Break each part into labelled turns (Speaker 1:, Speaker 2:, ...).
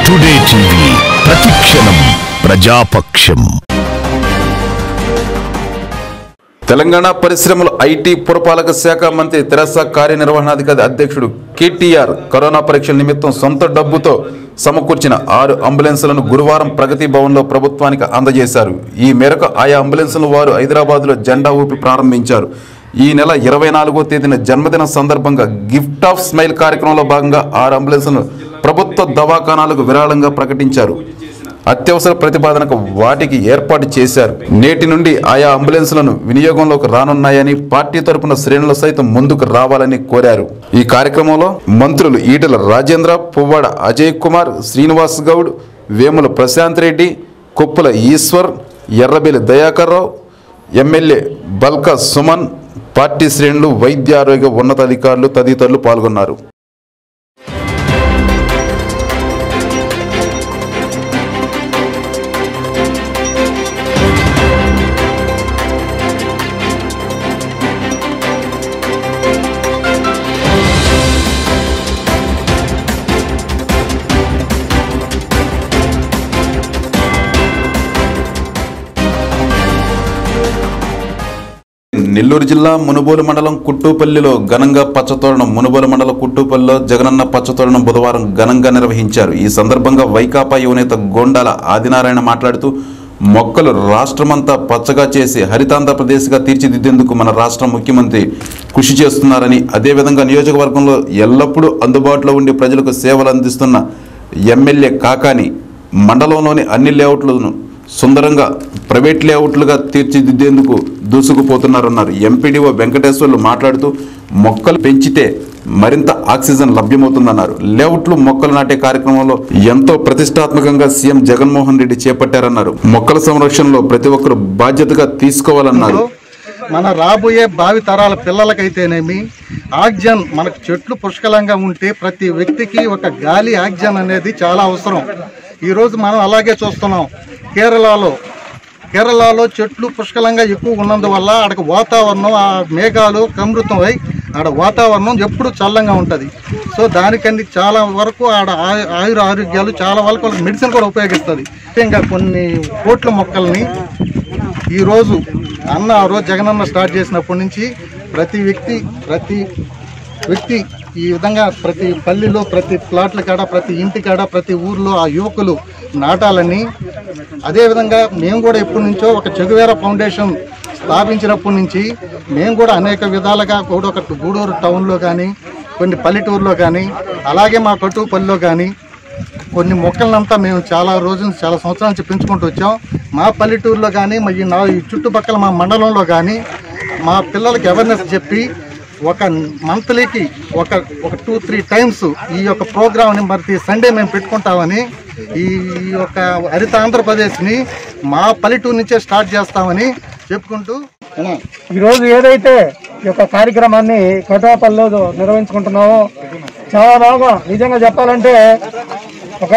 Speaker 1: today TV ప్రతిక్షణం ప్రజాపక్షం
Speaker 2: తెలంగాణ పరిశ్రమలు IT పురపాలక శాఖ మంత్రి తెరస కార్యనిర్వహణాధికారి అధ్యక్షుడు కేటీఆర్ కరోనా పరీక్షల నిమిత్తం సొంత డబ్బుతో సమకూర్చిన ఆరు అంబులెన్సులను గురువారం ప్రగతి భవన్లో ప్రభుత్వానికి అందజేశారు ఈ మేరకు ఆయా అంబులెన్సులను వారు హైదరాబాద్లో జెండా ఊపి ప్రారంభించారు ఈ నెల ఇరవై నాలుగో తేదీన జన్మదిన సందర్భంగా గిఫ్ట్ ఆఫ్ స్మైల్ కార్యక్రమంలో భాగంగా ఆరు అంబులెన్సులను ప్రభుత్వ దవాఖానాలకు విరాళంగా ప్రకటించారు అత్యవసర ప్రతిపాదనకు వాటికి ఏర్పాటు చేశారు నేటి నుండి ఆయా అంబులెన్సులను వినియోగంలోకి రానున్నాయని పార్టీ తరపున శ్రేణులు సైతం ముందుకు రావాలని కోరారు ఈ కార్యక్రమంలో మంత్రులు ఈటల రాజేంద్ర పువ్వాడ అజయ్ కుమార్ శ్రీనివాస్ గౌడ్ వేముల ప్రశాంత్ రెడ్డి కొప్పుల ఈశ్వర్ ఎర్రబెల్లి దయాకర్ రావు ఎమ్మెల్యే బల్కా సుమన్ పార్టీ శ్రేణులు వైద్య ఆరోగ్య ఉన్నతాధికారులు తదితరులు పాల్గొన్నారు నెల్లూరు జిల్లా మునుబోలు మండలం కుట్టుపల్లిలో ఘనంగా పచ్చతోరణం మునుబోలు మండలం కుట్టుపల్లిలో జగనన్న పచ్చతోరణం బుధవారం ఘనంగా నిర్వహించారు ఈ సందర్భంగా వైకాపా యువనేత గొండాల ఆదినారాయణ మాట్లాడుతూ మొక్కలు రాష్ట్రమంతా పచ్చగా చేసి హరితాంధ్రప్రదేశ్గా తీర్చిదిద్దేందుకు మన రాష్ట్ర ముఖ్యమంత్రి కృషి చేస్తున్నారని అదేవిధంగా నియోజకవర్గంలో ఎల్లప్పుడూ అందుబాటులో ఉండి ప్రజలకు సేవలు అందిస్తున్న ఎమ్మెల్యే కాకాని మండలంలోని అన్ని లేఅవుట్లను సుందరంగా ప్రైవేట్ లేఅవుట్లుగా తీర్చిదిద్దేందుకు దూసుకుపోతున్నారన్నారు ఎంపీడీఓ వెంకటేశ్వర్లు మాట్లాడుతూ మొక్కలు పెంచితే మరింత ఆక్సిజన్ లభ్యమవుతుందన్నారు లేఅవుట్లు మొక్కలు నాటే కార్యక్రమంలో ఎంతో ప్రతిష్టాత్మకంగా సీఎం జగన్మోహన్ రెడ్డి చేపట్టారన్నారు మొక్కల సంరక్షణలో ప్రతి ఒక్కరు బాధ్యతగా తీసుకోవాలన్నారు
Speaker 3: మన రాబోయే భావి తరాల పిల్లలకైతేనేమి ఆక్సిజన్ మనకు చెట్లు పుష్కలంగా ఉంటే ప్రతి వ్యక్తికి ఒక గాలి ఆక్సిజన్ అనేది చాలా అవసరం ఈరోజు మనం అలాగే చూస్తున్నాం కేరళలో కేరళలో చెట్లు పుష్కలంగా ఎక్కువ ఉన్నందువల్ల అక్కడ వాతావరణం ఆ మేఘాలు కమృతమై ఆడ వాతావరణం ఎప్పుడు చల్లంగా ఉంటుంది సో దానికని చాలా వరకు ఆడ ఆయు ఆయుర ఆరోగ్యాలు చాలా వరకు వాళ్ళకి మెడిసిన్ కూడా ఉపయోగిస్తుంది ఇంకా కొన్ని కోట్ల మొక్కల్ని ఈరోజు అన్న ఆ రోజు జగనన్న స్టార్ట్ చేసినప్పటి నుంచి ప్రతి వ్యక్తి ప్రతి వ్యక్తి ఈ విధంగా ప్రతి పల్లెలో ప్రతి ప్లాట్ల కాడ ప్రతి ఇంటి కాడ ప్రతి ఊర్లో ఆ యువకులు నాటాలని అదేవిధంగా మేము కూడా ఎప్పటి నుంచో ఒక చెగువేర ఫౌండేషన్ స్థాపించినప్పటి నుంచి మేము కూడా అనేక విధాలుగా కూడా ఒక గూడూరు టౌన్లో కానీ కొన్ని పల్లెటూరులో కానీ అలాగే మా కట్టుపల్లిలో కానీ కొన్ని మొక్కలనంతా మేము చాలా రోజుల నుంచి చాలా సంవత్సరాల నుంచి పెంచుకుంటూ వచ్చాం మా పల్లెటూరులో కానీ మా ఈ నా ఈ చుట్టుపక్కల మా మండలంలో కానీ మా పిల్లలకి అవేర్నెస్ చెప్పి ఒక మంత్లీకి ఒక ఒక టూ త్రీ టైమ్స్ ఈ యొక్క ప్రోగ్రామ్ని ప్రతి సండే మేము పెట్టుకుంటామని ఈ యొక్క హరిత ఆంధ్రప్రదేశ్ని మా పల్లెటూరు నుంచే స్టార్ట్ చేస్తామని చెప్పుకుంటూ
Speaker 4: ఈరోజు ఏదైతే ఈ యొక్క కార్యక్రమాన్ని కోటాపల్లిలో నిర్వహించుకుంటున్నామో చాలా బాగా నిజంగా చెప్పాలంటే ఒక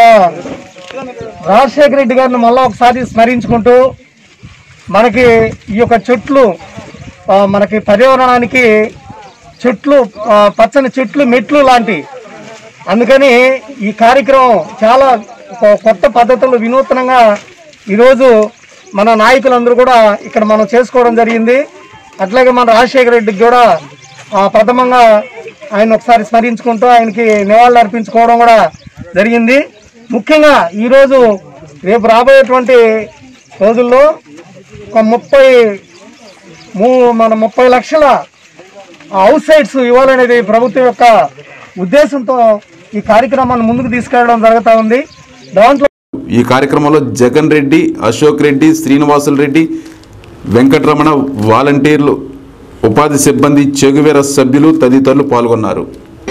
Speaker 4: రాజశేఖర రెడ్డి గారిని మళ్ళా ఒకసారి స్మరించుకుంటూ మనకి ఈ యొక్క చెట్లు ఆ, మనకి పర్యావరణానికి చెట్లు ఆ, పచ్చని చెట్లు మెట్లు లాంటి అందుకని ఈ కార్యక్రమం చాలా ఒక కొత్త పద్ధతులు వినూత్నంగా ఈరోజు మన నాయకులందరూ కూడా ఇక్కడ మనం చేసుకోవడం జరిగింది అట్లాగే మన రాజశేఖర రెడ్డికి కూడా ఆ, ప్రథమంగా ఆయన ఒకసారి స్మరించుకుంటూ ఆయనకి నివాళులు అర్పించుకోవడం కూడా జరిగింది ముఖ్యంగా ఈరోజు రేపు రాబోయేటువంటి రోజుల్లో ఒక ముప్పై మూ మన ముప్పై లక్షల అవుట్ సైడ్స్ ఇవ్వాలనేది ప్రభుత్వం యొక్క ఉద్దేశంతో ఈ కార్యక్రమాన్ని ముందుకు తీసుకెళ్ళడం జరుగుతూ ఉంది దాంట్లో
Speaker 2: ఈ కార్యక్రమంలో జగన్ రెడ్డి అశోక్ రెడ్డి శ్రీనివాసులు రెడ్డి వెంకటరమణ వాలంటీర్లు ఉపాధి సిబ్బంది చెగువేర సభ్యులు తదితరులు పాల్గొన్నారు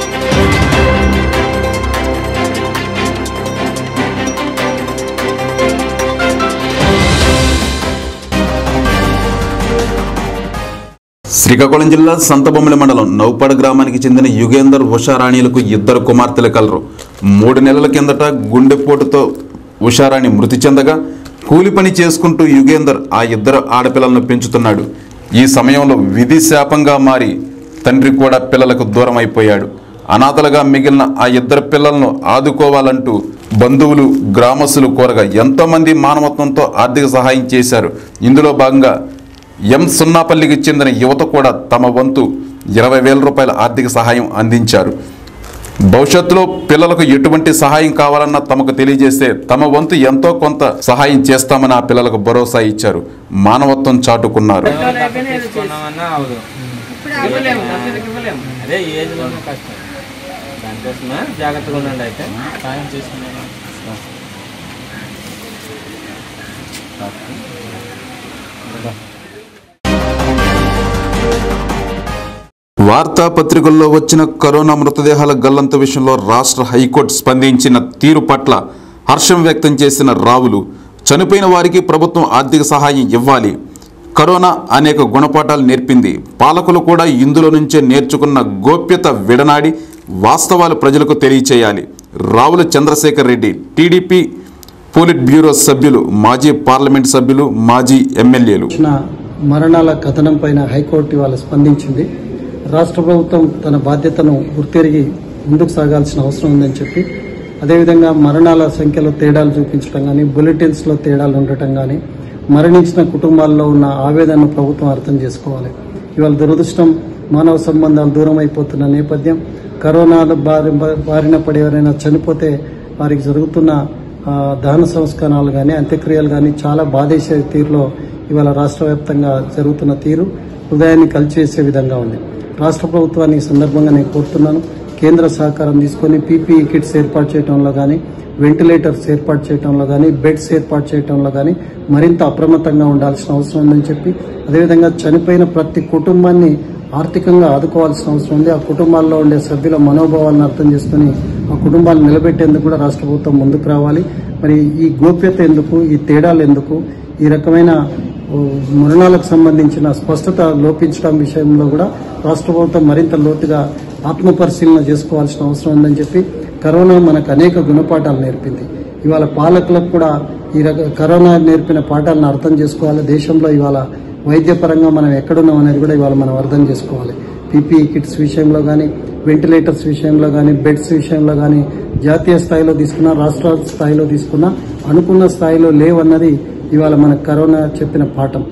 Speaker 2: శ్రీకాకుళం జిల్లా సంతబొమ్మల మండలం నౌపాడ గ్రామానికి చెందిన యుగేందర్ ఉషారాణిలకు ఇద్దరు కుమార్తెలు కలరు మూడు నెలల కిందట గుండెపోటుతో ఉషారాణి మృతి చెందగా కూలి పని చేసుకుంటూ యుగేందర్ ఆ ఇద్దరు ఆడపిల్లలను పెంచుతున్నాడు ఈ సమయంలో విధి శాపంగా మారి తండ్రి కూడా పిల్లలకు దూరం అయిపోయాడు అనాథలుగా మిగిలిన ఆ ఇద్దరు పిల్లలను ఆదుకోవాలంటూ బంధువులు గ్రామస్తులు కోరగా ఎంతోమంది మానవత్వంతో ఆర్థిక సహాయం చేశారు ఇందులో భాగంగా ఎం సున్నాపల్లికి చెందిన యువత కూడా తమ వంతు ఇరవై వేల రూపాయల ఆర్థిక సహాయం అందించారు భవిష్యత్తులో పిల్లలకు ఎటువంటి సహాయం కావాలన్నా తమకు తెలియజేస్తే తమ వంతు ఎంతో కొంత సహాయం చేస్తామని ఆ పిల్లలకు భరోసా ఇచ్చారు మానవత్వం చాటుకున్నారు
Speaker 5: తీసుకున్నామన్నా అవదు ఇవ్వలేము ఖర్చులకు ఇవ్వలేము అదే ఏజ్ లోనే కష్టం దానికోసమే జాగ్రత్తగా ఉండండి అయితే సాయం చేసుకున్నాను
Speaker 2: వార్తాపత్రికల్లో వచ్చిన కరోనా మృతదేహాల గల్లంత విషయంలో రాష్ట్ర హైకోర్టు స్పందించిన తీరు పట్ల హర్షం వ్యక్తం చేసిన రావులు చనిపోయిన వారికి ప్రభుత్వం ఆర్థిక సహాయం ఇవ్వాలి కరోనా అనేక గుణపాఠాలు నేర్పింది పాలకులు కూడా ఇందులో నుంచే నేర్చుకున్న గోప్యత విడనాడి వాస్తవాలు ప్రజలకు తెలియచేయాలి Ravula Chandrashekar Reddy TDP politburo సభ్యులు మాజీ పార్లమెంట్ సభ్యులు మాజీ ఎమ్మెల్యేలు
Speaker 6: వచ్చిన మరణాల కథనం పైన హైకోర్టు ఇవాళ స్పందించింది రాష్ట్ర ప్రభుత్వం తన బాధ్యతను గుర్తెరిగి ముందుకు సాగాల్సిన అవసరం ఉందని చెప్పి అదేవిధంగా మరణాల సంఖ్యలో తేడాలు చూపించడం కానీ బులెటిన్స్లో తేడాలు ఉండటం కానీ మరణించిన కుటుంబాల్లో ఉన్న ఆవేదనను ప్రభుత్వం అర్థం చేసుకోవాలి ఇవాళ దురదృష్టం మానవ సంబంధాలు దూరం అయిపోతున్న నేపథ్యం కరోనా బారి బారిన పడి ఎవరైనా చనిపోతే వారికి జరుగుతున్న ఆ, దహన సంస్కరణలు కానీ అంత్యక్రియలు కానీ చాలా బాధేసే తీరులో ఇవాళ రాష్ట్ర వ్యాప్తంగా జరుగుతున్న తీరు హృదయాన్ని కలిచివేసే విధంగా ఉంది రాష్ట్ర ప్రభుత్వాన్ని ఈ సందర్భంగా నేను కోరుతున్నాను కేంద్ర సహకారం తీసుకొని పీపీఈ కిట్స్ ఏర్పాటు చేయడంలో కానీ వెంటిలేటర్స్ ఏర్పాటు చేయడంలో కానీ బెడ్స్ ఏర్పాటు చేయడంలో కానీ మరింత అప్రమత్తంగా ఉండాల్సిన అవసరం ఉందని చెప్పి అదేవిధంగా చనిపోయిన ప్రతి కుటుంబాన్ని ఆర్థికంగా ఆదుకోవాల్సిన అవసరం ఉంది ఆ కుటుంబాల్లో ఉండే సభ్యుల మనోభావాలను అర్థం చేసుకుని ఆ కుటుంబాలను నిలబెట్టేందుకు కూడా రాష్ట్ర ప్రభుత్వం ముందుకు రావాలి మరి ఈ గోప్యత ఎందుకు ఈ తేడాలు ఎందుకు ఈ రకమైన ఓ, మరణాలకు సంబంధించిన స్పష్టత లోపించడం విషయంలో కూడా రాష్ట్ర ప్రభుత్వం మరింత లోతుగా ఆత్మ పరిశీలన చేసుకోవాల్సిన అవసరం ఉందని చెప్పి కరోనా మనకు అనేక గుణపాఠాలు నేర్పింది ఇవాళ పాలకులకు కూడా ఈ రక కరోనా నేర్పిన పాఠాలను అర్థం చేసుకోవాలి దేశంలో ఇవాళ వైద్యపరంగా మనం ఎక్కడున్నాం అనేది కూడా ఇవాళ మనం అర్థం చేసుకోవాలి పీపీఈ కిట్స్ విషయంలో కానీ వెంటిలేటర్స్ విషయంలో కానీ బెడ్స్ విషయంలో కానీ జాతీయ స్థాయిలో తీసుకున్నా రాష్ట్ర స్థాయిలో తీసుకున్నా అనుకున్న స్థాయిలో లేవన్నది ఇవాళ మనకు కరోనా చెప్పిన పాఠం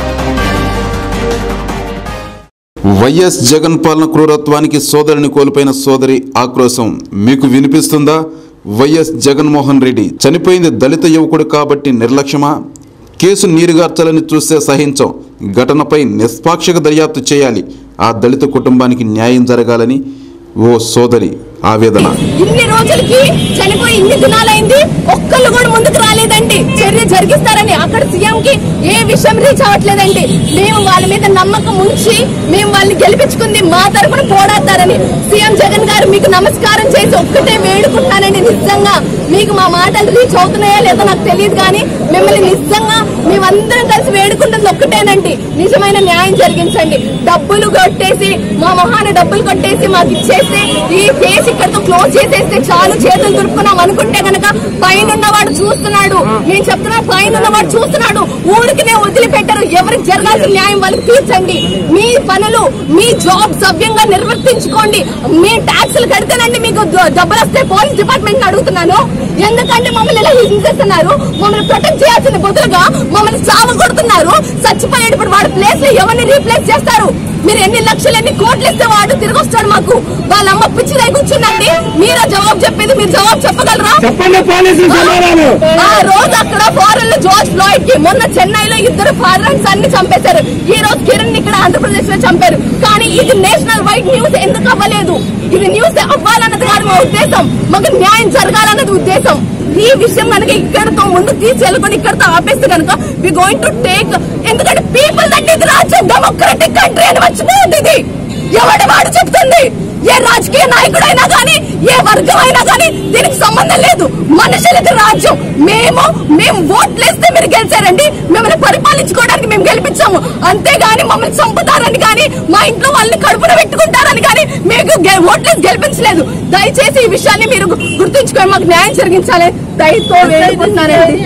Speaker 2: వైఎస్ జగన్ పాలన క్రూరత్వానికి సోదరుని కోల్పోయిన సోదరి ఆక్రోశం మీకు వినిపిస్తుందా వైఎస్ జగన్మోహన్ రెడ్డి చనిపోయింది దళిత యువకుడు కాబట్టి నిర్లక్ష్యమా కేసు నీరుగార్చాలని చూస్తే సహించం ఘటనపై నిష్పాక్షిక దర్యాప్తు చేయాలి ఆ దళిత కుటుంబానికి న్యాయం జరగాలని ఓ సోదరి ఆవేదన
Speaker 7: ఇన్ని రోజులకి చనిపోయి ఇన్ని దినాలైంది ఒక్కళ్ళు కూడా ముందుకు రాలేదండి చర్య జరిగిస్తారని అక్కడ సీఎం కి ఏ విషయం రీచ్ అవ్వట్లేదండి మేము వాళ్ళ మీద నమ్మకం ఉంచి మేము వాళ్ళని గెలిపించుకుంది మా తరఫున పోరాడతారని సీఎం జగన్ గారు మీకు నమస్కారం చేసి ఒక్కటే వేడుకుంటున్నానండి నిజంగా మీకు మా మాటలు రీచ్ అవుతున్నాయా లేదో నాకు తెలియదు కానీ మిమ్మల్ని నిజంగా మేమందరం కలిసి వేడుకుంటుంది ఒక్కటేనండి నిజమైన న్యాయం జరిగించండి డబ్బులు కొట్టేసి మా మొహాన డబ్బులు కొట్టేసి మాకు ఇచ్చేస్తే ఈ కేసు ఇక్కడితో క్లోజ్ చేసేస్తే చాలు చేతులు దురుపుకున్నాం అనుకుంటే గనక పైన ఉన్నవాడు చూస్తున్నాడు నేను చెప్తున్నా పైన ఉన్నవాడు చూస్తున్నాడు ఊరికినే వదిలిపెట్టారు ఎవరికి జరగాల్సిన న్యాయం వాళ్ళకి తీర్చండి మీ పనులు మీ జాబ్ సవ్యంగా నిర్వర్తించుకోండి మీ ట్యాక్సులు కడితేనండి మీకు ద- డబ్బులు వస్తే పోలీస్ డిపార్ట్మెంట్ అడుగుతున్నాను ఎందుకంటే మమ్మల్ని ఇలా హింసిస్తున్నారు మమ్మల్ని ప్రొటెక్ట్ చేయాల్సిన బదులుగా మమ్మల్ని సావ కొడుతున్నారు చచ్చిపోయేటప్పుడు వాడి ప్లేస్ లో ఎవరిని రీప్లేస్ చేస్తారు మీరు ఎన్ని లక్షలు ఎన్ని కోట్లు ఇస్తే వాడు తిరిగి వస్తాడు మాకు వాళ్ళ అమ్మ పిచ్చి దగ్గర కూర్చుందండి మీరే జవాబు చెప్పేది మీరు జవాబు చెప్పగలరా
Speaker 4: చెప్పండి పోలీసులు సమాధానం
Speaker 7: ఆ రోజు అక్కడ ఫారెన్ లో జార్జ్ ఫ్లాయిడ్ కి మొన్న చెన్నైలో ఇద్దరు ఫారెన్స్ అన్ని చంపేశారు ఈ రోజు కిరణ్ ఇక్కడ ఆంధ్రప్రదేశ్ లో చంపారు కానీ ఇది నేషనల్ వైడ్ న్యూస్ ఎందుకు అవ్వలేదు ఇది న్యూస్ అవ్వాలన్నది కాదు మా ఉద్దేశం మాకు న్యాయం జరగాలన్నది ఉద్దేశం ఈ విషయం కనుక ఇక్కడతో ముందు తీసుకెళ్ళకుండా ఇక్కడతో ఆపేస్తే కనుక వి గోయింగ్ టు టేక్ ఎందుకంటే పీపుల్ దట్ ఇది రాజ్యం డెమోక్రటిక్ కంట్రీ అని మర్చిపోతుంది ఇది ఎవడి వాడు చెప్తుంది ఏ రాజకీయ నాయకుడైనా కానీ ఏ వర్గం అయినా కానీ దీనికి సంబంధం లేదు మనుషులది రాజ్యం మేము మేము ఓట్లేస్తే మీరు గెలిచారండి మిమ్మల్ని పరిపాలించుకోవడానికి మేము గెలిపించాము అంతేగాని మమ్మల్ని చంపుతారని కానీ మా ఇంట్లో వాళ్ళని కడుపున పెట్టుకుంటారని కానీ మీకు గె- ఓట్లేసి గెలిపించలేదు దయచేసి ఈ విషయాన్ని మీరు గు- గుర్తుంచుకొని మాకు న్యాయం జరిగించాలి దయతో వేడుకుంటున్నానండి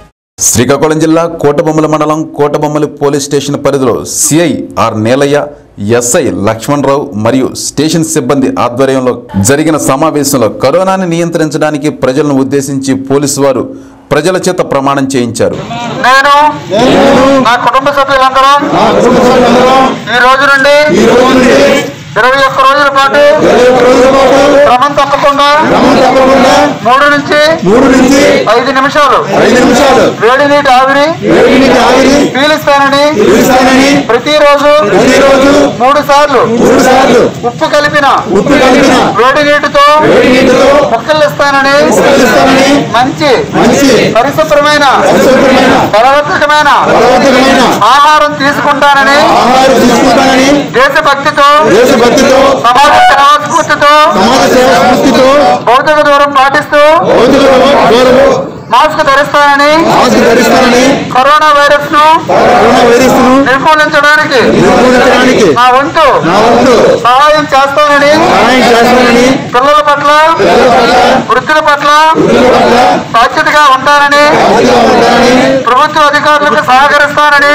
Speaker 2: శ్రీకాకుళం జిల్లా కోటబొమ్మల మండలం కోటబొమ్మలి పోలీస్ స్టేషన్ పరిధిలో CI R Nelaiah SI Lakshmanarao మరియు స్టేషన్ సిబ్బంది ఆధ్వర్యంలో జరిగిన సమావేశంలో కరోనాని నియంత్రించడానికి ప్రజలను ఉద్దేశించి పోలీసు వారు ప్రజల చేత ప్రమాణం చేయించారు
Speaker 4: నేను నా కుటుంబ సభ్యులందరం ఈ రోజు నుండి ఇరవై ఒక్క రోజుల పాటు క్రమం తప్పకుండా మూడు నుంచి
Speaker 8: మూడు నుంచి
Speaker 4: ఐదు నిమిషాలు
Speaker 8: ఐదు నిమిషాలు
Speaker 4: వేడి నీటి ఆవిరి
Speaker 8: వేడి నీటి ఆవిరి
Speaker 4: పీలుస్తానని
Speaker 8: పీలుస్తానని
Speaker 4: ప్రతిరోజు
Speaker 8: ప్రతిరోజు
Speaker 4: మూడు సార్లు
Speaker 8: మూడు సార్లు
Speaker 4: ఉప్పు కలిపిన
Speaker 8: ఉప్పు కలిపిన
Speaker 4: వేడి నీటితో
Speaker 8: వేడి నీటితో
Speaker 4: మొక్కలిస్తానని
Speaker 8: మొక్కలిస్తానని
Speaker 4: మంచి
Speaker 8: మంచి
Speaker 4: పరిశుభ్రమైన
Speaker 8: పరిశుభ్రమైన
Speaker 4: బలవర్ధకమైన
Speaker 8: బలవంతమైన
Speaker 4: ఆహారం తీసుకుంటానని
Speaker 8: ఆహారం తీసుకుంటానని
Speaker 4: దేశభక్తితో
Speaker 8: దేశభక్తితో
Speaker 4: సమాజ సేవా స్ఫూర్తితో
Speaker 8: సమాజ సేవ స్ఫూర్తితో
Speaker 4: భౌతిక దూరం పాటిస్తూ
Speaker 8: భౌతిక గౌరవం
Speaker 4: మాస్క్ ధరిస్తానని
Speaker 8: మాస్క్ ధరిస్తానని
Speaker 4: కరోనా వైరస్ ను
Speaker 8: కరోనా వైరస్ ను
Speaker 4: నిర్మూలించడానికి
Speaker 8: నిర్మూలించడానికి
Speaker 4: నా వంతు
Speaker 8: నా వంతు
Speaker 4: సహాయం చేస్తానని
Speaker 8: సహాయం చేస్తానని
Speaker 4: పిల్లల పట్ల వృద్ధుల పట్ల బాధ్యతగా ఉంటానని ప్రభుత్వ అధికారులకు సహకరిస్తానని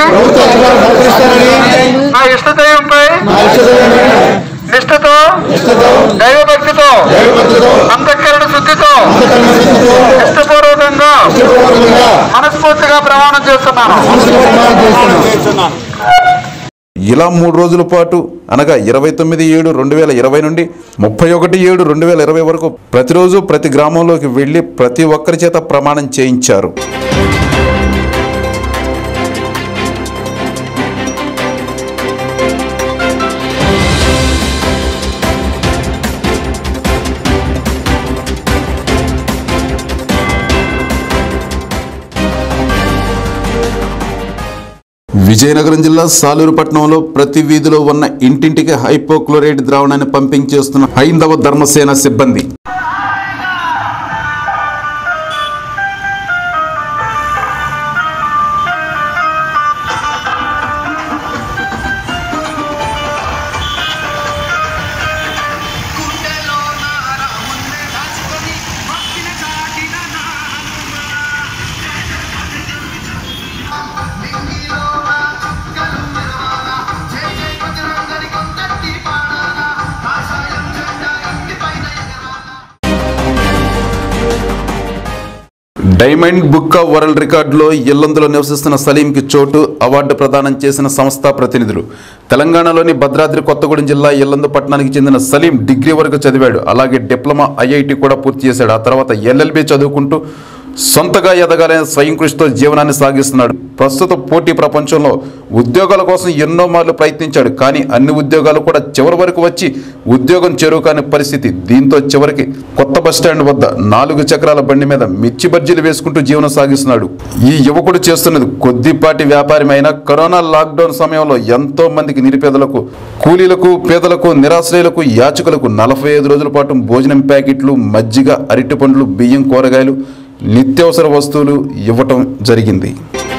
Speaker 4: నా ఇష్టదైవంపై నిష్ఠతో దైవభక్తితో అంతఃకరణ శుద్ధితో ఇష్టపూర్వకంగా మనస్ఫూర్తిగా ప్రమాణం చేస్తున్నాను
Speaker 2: ఇలా మూడు రోజుల పాటు అనగా ఇరవై తొమ్మిది ఏడు రెండు వేల ఇరవై నుండి ముప్పై ఒకటి ఏడు రెండు వేల ఇరవై వరకు ప్రతిరోజు ప్రతి గ్రామంలోకి వెళ్ళి ప్రతి ఒక్కరి చేత ప్రమాణం చేయించారు విజయనగరం జిల్లా సాలూరు పట్టణంలో ప్రతి వీధిలో ఉన్న ఇంటింటికి హైపోక్లోరైడ్ ద్రావణాన్ని పంపింగ్ చేస్తున్న హైందవ ధర్మసేన సిబ్బంది డైమండ్ బుక్ ఆఫ్ వరల్డ్ రికార్డులో ఇల్లందులో నివసిస్తున్న సలీంకి చోటు అవార్డు ప్రదానం చేసిన సంస్థ ప్రతినిధులు తెలంగాణలోని భద్రాద్రి కొత్తగూడెం జిల్లా ఇల్లందు పట్టణానికి చెందిన సలీం డిగ్రీ వరకు చదివాడు అలాగే డిప్లొమా ఐఐటి కూడా పూర్తి చేశాడు ఆ తర్వాత ఎల్ఎల్బి చదువుకుంటూ సొంతగా ఎదగాలనే స్వయం కృషితో జీవనాన్ని సాగిస్తున్నాడు ప్రస్తుత పోటీ ప్రపంచంలో ఉద్యోగాల కోసం ఎన్నో మార్లు ప్రయత్నించాడు కానీ అన్ని ఉద్యోగాలు కూడా చివరి వరకు వచ్చి ఉద్యోగం చెరువు కాని పరిస్థితి దీంతో చివరికి కొత్త బస్టాండ్ వద్ద నాలుగు చక్రాల బండి మీద మిర్చి బజ్జీలు వేసుకుంటూ జీవనం సాగిస్తున్నాడు ఈ యువకుడు చేస్తున్నది కొద్దిపాటి వ్యాపారమైన కరోనా లాక్డౌన్ సమయంలో ఎంతో మందికి నిరుపేదలకు కూలీలకు పేదలకు నిరాశ్రయులకు యాచకులకు నలభై ఐదు రోజుల పాటు భోజనం ప్యాకెట్లు మజ్జిగ అరటి పండ్లు బియ్యం కూరగాయలు నిత్యావసర వస్తువులు ఇవ్వటం జరిగింది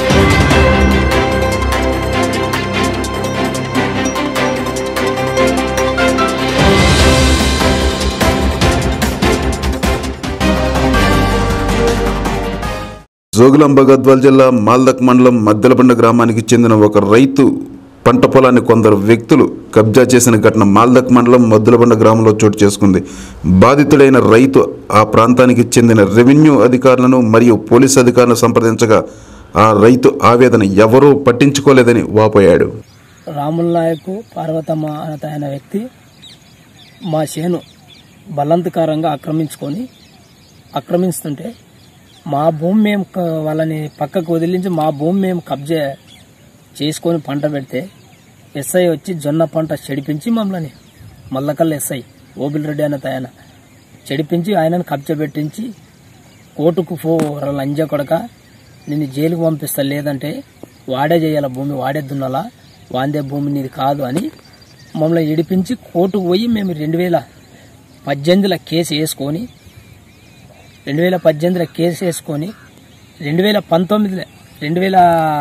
Speaker 2: జోగులాంబ గద్వాల్ జిల్లా మాల్దక్ మండలం మద్దెలబండ గ్రామానికి చెందిన ఒక రైతు పంట పొలాన్ని కొందరు వ్యక్తులు కబ్జా చేసిన ఘటన మాల్దక్ మండలం మద్దులబండ గ్రామంలో చోటు చేసుకుంది బాధితుడైన రైతు ఆ ప్రాంతానికి చెందిన రెవెన్యూ అధికారులను మరియు పోలీస్ అధికారులను సంప్రదించగా ఆ రైతు ఆవేదన ఎవరూ పట్టించుకోలేదని వాపోయాడు
Speaker 9: రాముల నాయకు పార్వతమ్మ అనే ఆయన వ్యక్తి మా చేను బలవంతకారంగా ఆక్రమించుకొని ఆక్రమిస్తుంటే మా భూమి మేము క- వాళ్ళని పక్కకు వదిలించి మా భూమి మేము కబ్జా చేసుకొని పంట పెడితే ఎస్ఐ వచ్చి జొన్న పంట చెడిపించి మమ్మల్ని మల్లకల్ ఎస్ఐ ఓబిల్ రెడ్డి అనే ఆయన చెడిపించి ఆయనను కబ్జా పెట్టించి కోర్టుకు పో లంజ కొడక నిన్ను జైలుకు పంపిస్తా లేదంటే వాడే చేయాల భూమి వాడే దున్నలా వాందే భూమి నీది కాదు అని మమ్మల్ని ఇడిపించి కోర్టుకు పోయి మేము రెండు వేల పద్దెనిమిదిలో కేసు వేసుకొని రెండు వేల పద్దెనిమిదిలో కేసు వేసుకొని రెండు వేల పంతొమ్మిదిలో రెండు వేల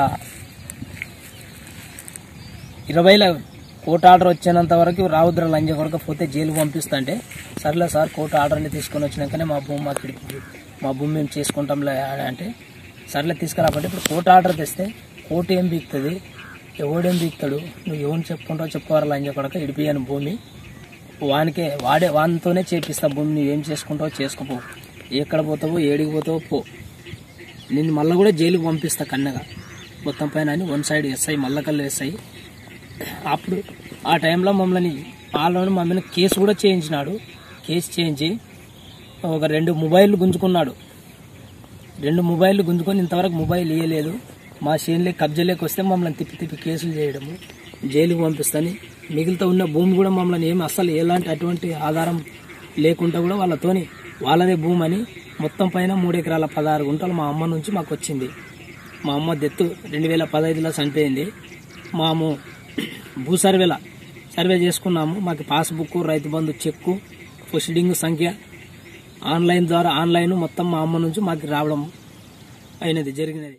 Speaker 9: ఇరవైలో కోర్టు ఆర్డర్ వచ్చేంత వరకు రావుద్ర లంజ కొరకు పోతే జైలుకు పంపిస్తా అంటే సర్లే సార్ కోర్టు ఆర్డర్ని తీసుకొని వచ్చినాకనే మా భూమి మాకు ఇడిపి మా భూమి మేము చేసుకుంటాంలే అని అంటే సర్లే తీసుకురాబట్టి ఇప్పుడు కోర్టు ఆర్డర్ తెస్తే కోర్టు ఏం బీక్తుంది ఎవడేం దిగుతాడు నువ్వు ఎవరిని చెప్పుకుంటావు చెప్పుకోవాలి అని చెప్పడక ఇడిపియాను భూమి వానికే వాడే వానితోనే చేపిస్తా భూమి నువ్వు ఏం చేసుకుంటావో చేసుకోపో ఎక్కడ పోతావో ఏడికి పోతావో పో నిన్ను మళ్ళీ కూడా జైలుకి పంపిస్తా కన్నగా మొత్తం పైన అని one side SI Mallakallu SI అప్పుడు ఆ టైంలో మమ్మల్ని వాళ్ళని మా మీద కేసు కూడా చేయించినాడు కేసు చేయించి ఒక రెండు మొబైల్ గుంజుకున్నాడు రెండు మొబైల్ గుంజుకొని ఇంతవరకు మొబైల్ ఇవ్వలేదు మా చేనులే కబ్జాలోకి వస్తే మమ్మల్ని తిప్పి తిప్పి కేసులు చేయడము జైలుకి పంపిస్తాని మిగిలితో ఉన్న భూమి కూడా మమ్మల్ని ఏమి అస్సలు ఎలాంటి అటువంటి ఆధారం లేకుండా కూడా వాళ్ళతోని వాళ్ళదే భూమి అని మొత్తం పైన మూడు ఎకరాల పదహారు గుంటలు మా అమ్మ నుంచి మాకు వచ్చింది మా అమ్మ దెత్తు రెండు వేల పదహైదులో చనిపోయింది మాము భూ సర్వేల సర్వే చేసుకున్నాము మాకు passbook Rythu Bandhu cheque proceeding సంఖ్య ఆన్లైన్ ద్వారా ఆన్లైన్ మొత్తం మా అమ్మ నుంచి మాకు రావడం అయినది జరిగినది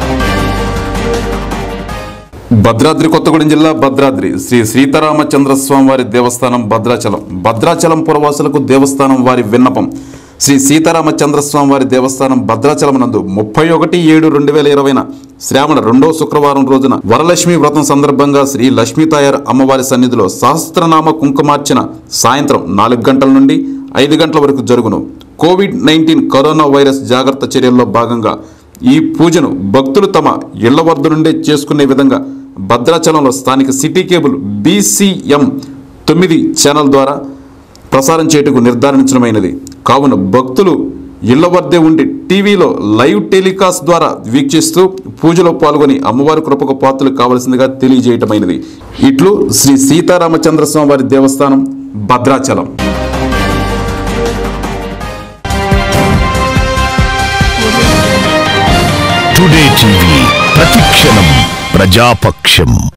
Speaker 2: భద్రాద్రి కొత్తగూడెం జిల్లా భద్రాద్రి శ్రీ సీతారామచంద్ర స్వామి వారి దేవస్థానం భద్రాచలం భద్రాచలం పురవాసులకు దేవస్థానం వారి విన్నపం శ్రీ సీతారామచంద్ర స్వామి వారి దేవస్థానం భద్రాచలం నందు ముప్పై ఒకటి ఏడు రెండు వేల ఇరవైన శ్రావణ రెండో శుక్రవారం రోజున వరలక్ష్మి వ్రతం సందర్భంగా శ్రీ లక్ష్మీతాయార్ అమ్మవారి సన్నిధిలో సహస్రనామ కుంకుమార్చన సాయంత్రం నాలుగు గంటల నుండి ఐదు గంటల వరకు జరుగును కోవిడ్ నైన్టీన్ కరోనా వైరస్ జాగ్రత్త చర్యల్లో భాగంగా ఈ పూజను భక్తులు తమ ఇళ్ల వద్ద నుండే చేసుకునే విధంగా భద్రాచలంలో స్థానిక సిటీ కేబుల్ బీసీఎం తొమ్మిది ఛానల్ ద్వారా ప్రసారం చేయటకు నిర్ధారించడమైనది కావున భక్తులు ఇళ్ల వద్దే ఉండి టీవీలో లైవ్ టెలికాస్ట్ ద్వారా వీక్షిస్తూ పూజలో పాల్గొని అమ్మవారి కృపకు పాత్రలు కావలసిందిగా తెలియజేయటమైనది ఇట్లు శ్రీ సీతారామచంద్ర స్వామి వారి దేవస్థానం భద్రాచలం
Speaker 1: టుడే టీవీ ప్రతిక్షణం ప్రజాపక్షం